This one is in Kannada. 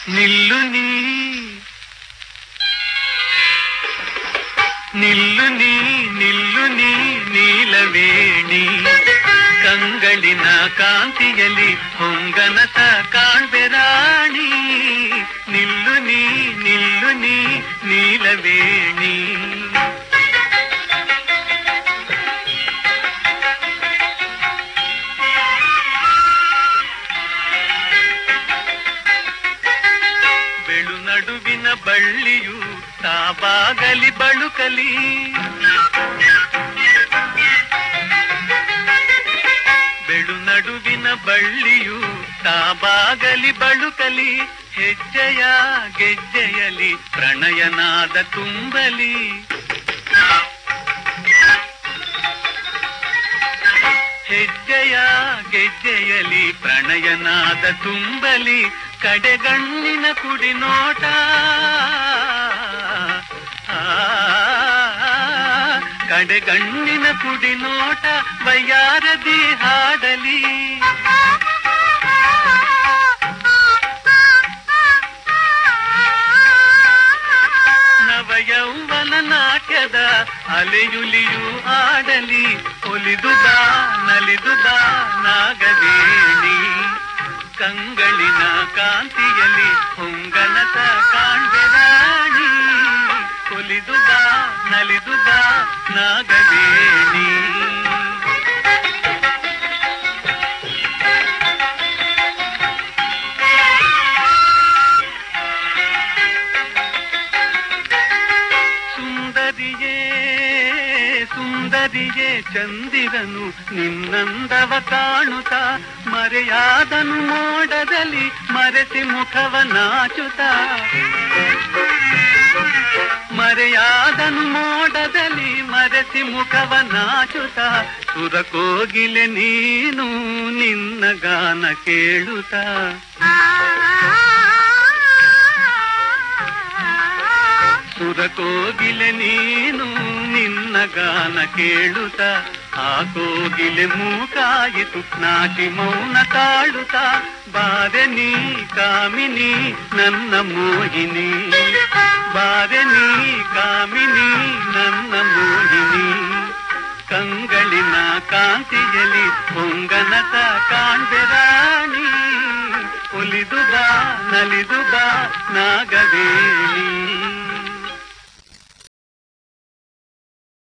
ನಿಲ್ಲು ನೀ ನಿಲ್ಲು ನೀ ನಿಲ್ಲು ನೀ ನೀಲವೇಣಿ ಕಂಗಳಿನ ಕಾಂತಿಯಲ್ಲಿ ಹೊಂಗನಸ ಕಾಣ್ಬೆರಾಣಿ ನಿಲ್ಲು ನೀ ನಿಲ್ಲು ನೀ ನೀಲವೇಣಿ ಬೆಳು ನಡುವಿನ ಬಳ್ಳಿಯು ತಾಬಾಗಲಿ ಬಳುಕಲಿ ಬೆಳು ನಡುವಿನ ಬಳ್ಳಿಯು ತಾಬಾಗಲಿ ಬಳುಕಲಿ ಹೆಜ್ಜೆಯ ಗೆಜ್ಜೆಯಲಿ ಪ್ರಣಯನಾದ ತುಂಬಲಿ ಹೆಜ್ಜೆಯ ಗೆಜ್ಜೆಯಲಿ ಪ್ರಣಯನಾದ ತುಂಬಲಿ ಕಡೆಗಣ್ಣಿನ ಕುಡಿ ನೋಟ ಆ, ಕಡೆಗಣ್ಣಿನ ಕುಡಿ ನೋಟ ಬಯ್ಯಾರದಿ ಹಾಡಲಿ ನವಯೌವನ ನಾಟ್ಯದ ಅಲೆಯುಲಿಯು ಆಡಲಿ ಒಲಿದು ಬಾ ನಲಿದು ಬಾ ನಾಗವೇಣಿ ಕಂಗಳಿನ ಕಾಂತಿಯಲ್ಲಿ ಹೊಂಗನಸ ಕಾಣ್ಬೆರಾಣಿ ಒಲಿದು ಬಾ ನಲಿದು ಬಾ ನಾಗವೇಣಿ ಸುಂದರಿಯೇ ಸುಂದರಿಯೇ ಚಂದಿರನು ನಿನ್ನಂದವ ಕಾಣುತ್ತ ಮರೆಯಾದನು ಮೋಡದಲ್ಲಿ ಮರೆಸಿ ಮುಖವ ನಾಚುತ್ತ ಮರೆಯಾದನು ಮೋಡದಲ್ಲಿ ಮರೆಸಿ ಮುಖವ ನಾಚುತ್ತ ಸುರಕೋಗಿಲೆ ನೀನು ನಿನ್ನ ಗಾನ ಕೇಳುತ್ತ ಸುರಕೋಗಿಲೆ ನೀನು ನಿನ್ನ ಗಾನ ಕೇಳುತ್ತ ಆ ಕೋಗಿಲೆ ಮೂಕಾಯಿತು ನಾಟಿ ಮೌನ ತಾಳುತ್ತ ಬಾರೆ ನೀ ಕಾಮಿನಿ ನನ್ನ ಮೋಹಿನಿ ಬಾರೆ ನೀ ಕಾಮಿನಿ ನನ್ನ ಮೋಹಿನಿ ಕಂಗಳಿನ ಕಾಂತಿಯಲಿ ಹೊಂಗನತ ಕಾಣ್ಬೆರಾಣಿ ಒಲಿದು ಬಾ ನಲಿದು ಬಾ ನಾಗವೇಣಿ